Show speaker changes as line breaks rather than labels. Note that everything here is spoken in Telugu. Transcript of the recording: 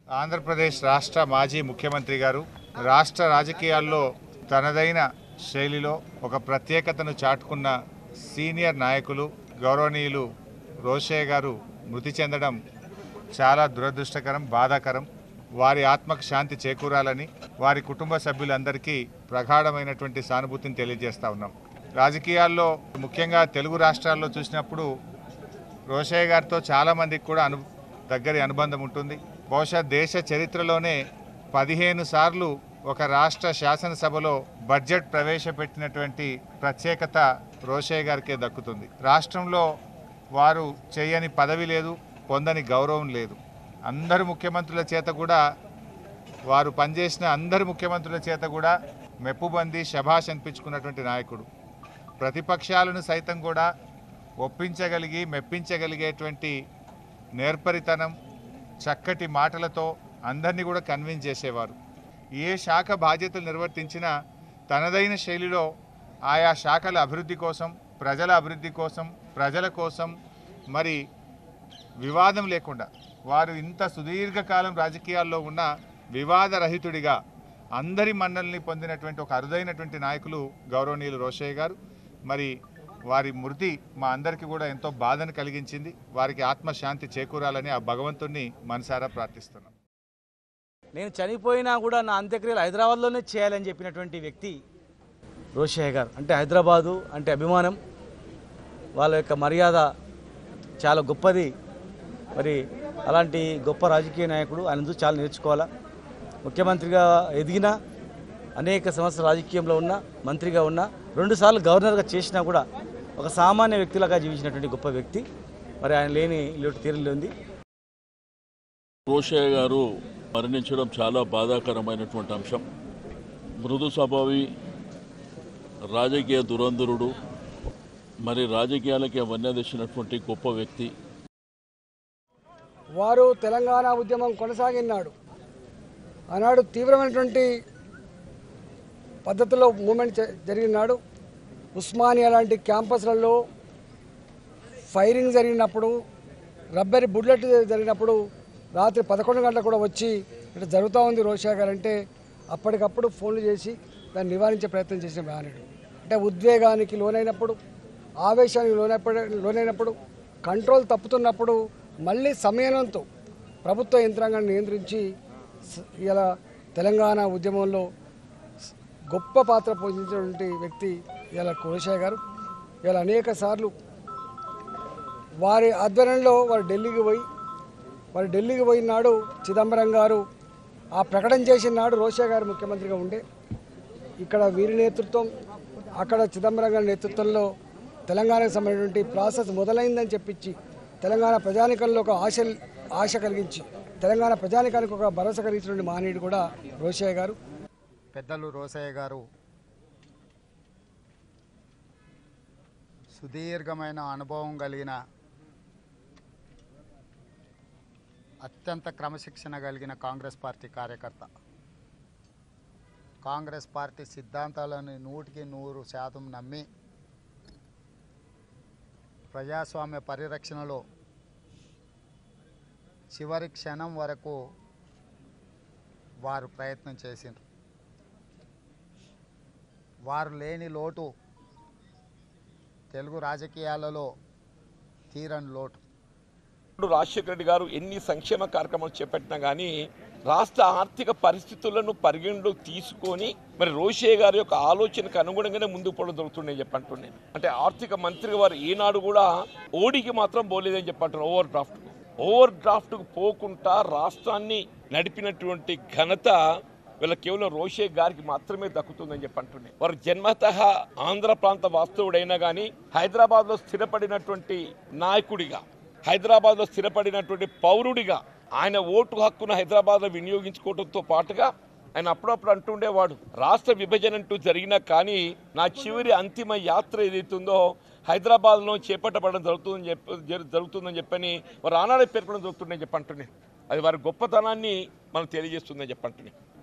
ఆంధ్రప్రదేశ్ రాష్ట్ర మాజీ ముఖ్యమంత్రి గారు రాష్ట్ర రాజకీయాల్లో తనదైన శైలిలో ఒక ప్రత్యేకతను చాటుకున్న సీనియర్ నాయకులు గౌరవనీయులు రోషయ్య గారు మృతి చెందడం చాలా దురదృష్టకరం బాధాకరం వారి ఆత్మకు శాంతి చేకూరాలని వారి కుటుంబ సభ్యులందరికీ ప్రగాఢమైనటువంటి సానుభూతిని తెలియజేస్తా ఉన్నాం రాజకీయాల్లో ముఖ్యంగా తెలుగు రాష్ట్రాల్లో చూసినప్పుడు రోషయ్య గారితో చాలామందికి కూడా అను దగ్గరి అనుబంధం ఉంటుంది బహుశా దేశ చరిత్రలోనే పదిహేను సార్లు ఒక రాష్ట్ర శాసనసభలో బడ్జెట్ ప్రవేశపెట్టినటువంటి ప్రత్యేకత రోషయ్య గారికే దక్కుతుంది రాష్ట్రంలో వారు చేయని పదవి లేదు పొందని గౌరవం లేదు అందరు ముఖ్యమంత్రుల చేత కూడా వారు పనిచేసిన అందరు ముఖ్యమంత్రుల చేత కూడా మెప్పుబంది శభాష్ అనిపించుకున్నటువంటి నాయకుడు ప్రతిపక్షాలను సైతం కూడా ఒప్పించగలిగి మెప్పించగలిగేటువంటి నేర్పరితనం చక్కటి మాటలతో అందరినీ కూడా కన్విన్స్ చేసేవారు ఏ శాఖ బాధ్యతలు నిర్వర్తించినా తనదైన శైలిలో ఆయా శాఖల అభివృద్ధి కోసం ప్రజల అభివృద్ధి కోసం ప్రజల కోసం మరి వివాదం లేకుండా వారు ఇంత సుదీర్ఘకాలం రాజకీయాల్లో ఉన్న వివాదరహితుడిగా అందరి మన్నల్ని పొందినటువంటి ఒక అరుదైనటువంటి నాయకులు గౌరవనీయులు రోషయ్య గారు మరి వారి మృతి మా అందరికీ కూడా ఎంతో బాధను కలిగించింది వారికి ఆత్మశాంతి చేకూరాలని ఆ భగవంతుణ్ణి మనసారా ప్రార్థిస్తున్నాం
నేను చనిపోయినా కూడా నా అంత్యక్రియలు హైదరాబాద్లోనే చేయాలని చెప్పినటువంటి వ్యక్తి రోషయ్య గారు అంటే హైదరాబాదు అంటే అభిమానం వాళ్ళ యొక్క మర్యాద చాలా గొప్పది మరి అలాంటి గొప్ప రాజకీయ నాయకుడు ఆయన చూసి చాలా నేర్చుకోవాలా ముఖ్యమంత్రిగా ఎదిగిన అనేక సంవత్సరాల రాజకీయంలో ఉన్న మంత్రిగా ఉన్న రెండుసార్లు గవర్నర్గా చేసినా కూడా ఒక సామాన్య వ్యక్తిలాగా జీవించినటువంటి గొప్ప వ్యక్తి మరి ఆయన లేని లోటు తీరలేంది
రోషయ్య గారు మరణించడం చాలా బాధాకరమైనటువంటి అంశం మృదు స్వభావి రాజకీయ దురంధరుడు మరి రాజకీయాలకి అవన్నీ తెచ్చినటువంటి గొప్ప వ్యక్తి
వారు తెలంగాణ ఉద్యమం కొనసాగినాడు ఆనాడు తీవ్రమైనటువంటి పద్ధతిలో మూమెంట్ జ- జరిగినాడు ఉస్మానియా లాంటి క్యాంపస్లలో ఫైరింగ్ జరిగినప్పుడు రబ్బరి బుల్లెట్ జరిగినప్పుడు రాత్రి పదకొండు గంటలకు కూడా వచ్చి ఇట్లా జరుగుతూ ఉంది రోషా గారు అంటే అప్పటికప్పుడు ఫోన్లు చేసి దాన్ని నివారించే ప్రయత్నం చేసిన మహనీయుడు అంటే ఉద్వేగానికి లోనైనప్పుడు ఆవేశానికి లోనైనప్పుడు లోనైనప్పుడు కంట్రోల్ తప్పుతున్నప్పుడు మళ్ళీ సమయంతో ప్రభుత్వ యంత్రాంగాన్ని నియంత్రించి స- ఇలా తెలంగాణ ఉద్యమంలో స- గొప్ప పాత్ర పోషించినటువంటి వ్యక్తి ఇలా కోశాయ్ గారు ఇలా అనేక సార్లు వారి ఆధ్వర్యంలో వారు ఢిల్లీకి పోయి వారు ఢిల్లీకి పోయిన నాడు చిదంబరం గారు ఆ ప్రకటన చేసిన నాడు రోషా గారు ముఖ్యమంత్రిగా ఉండే ఇక్కడ వీరి నేతృత్వం అక్కడ చిదంబరం గారి నేతృత్వంలో తెలంగాణకు సంబంధించినటువంటి ప్రాసెస్ మొదలైందని చెప్పించి తెలంగాణ ప్రజానికంలో ఒక ఆశ ఆశ కలిగించి తెలంగాణ ప్రజానికానికి ఒక భరోసా కలిగించినటువంటి మహనీయుడు కూడా రోషయ్య గారు
పెద్దలు రోసయ్య గారు సుదీర్ఘమైన అనుభవం కలిగిన అత్యంత క్రమశిక్షణ కలిగిన కాంగ్రెస్ పార్టీ కార్యకర్త కాంగ్రెస్ పార్టీ సిద్ధాంతాలను నూటికి నూరు శాతం నమ్మి ప్రజాస్వామ్య పరిరక్షణలో చివరి క్షణం వరకు వారు ప్రయత్నం చేసిండ్రు వారు లేని లోటు తెలుగు రాజకీయాలలో తీరని లోటు
ఇప్పుడు రాజశేఖర రెడ్డి గారు ఎన్ని సంక్షేమ కార్యక్రమాలు చేపట్టినా కానీ రాష్ట్ర ఆర్థిక పరిస్థితులను పరిగణలోకి తీసుకొని మరి రోషే గారి యొక్క ఆలోచనకు అనుగుణంగానే ముందుకు పోవడం జరుగుతుండే చెప్పంటున్నాను అంటే ఆర్థిక మంత్రి వారు ఈనాడు కూడా ఓడికి మాత్రం పోలేదని చెప్పంటున్నారు ఓవర్ డ్రాఫ్ట్ ఓవర్ డ్రాఫ్ట్కు పోకుండా రాష్ట్రాన్ని నడిపినటువంటి ఘనత వీళ్ళ కేవలం రోషే గారికి మాత్రమే దక్కుతుందని చెప్పి అంటున్నాయి వారు జన్మత ఆంధ్ర ప్రాంత వాస్తవుడైనా కానీ హైదరాబాద్లో స్థిరపడినటువంటి నాయకుడిగా హైదరాబాద్లో స్థిరపడినటువంటి పౌరుడిగా ఆయన ఓటు హక్కును హైదరాబాద్లో వినియోగించుకోవడంతో పాటుగా ఆయన అప్పుడప్పుడు అంటుండేవాడు రాష్ట్ర విభజన అంటూ జరిగినా కానీ నా చివరి అంతిమ యాత్ర ఏదైతుందో హైదరాబాద్లో చేపట్టబడడం జరుగుతుందని చెప్పి జరు- జరుగుతుందని చెప్పని వారు ఆనాడే పేర్కొనడం జరుగుతుందని చెప్పి అంటున్నాను అది వారి గొప్పతనాన్ని మనం తెలియజేస్తుందని చెప్పంటున్నాను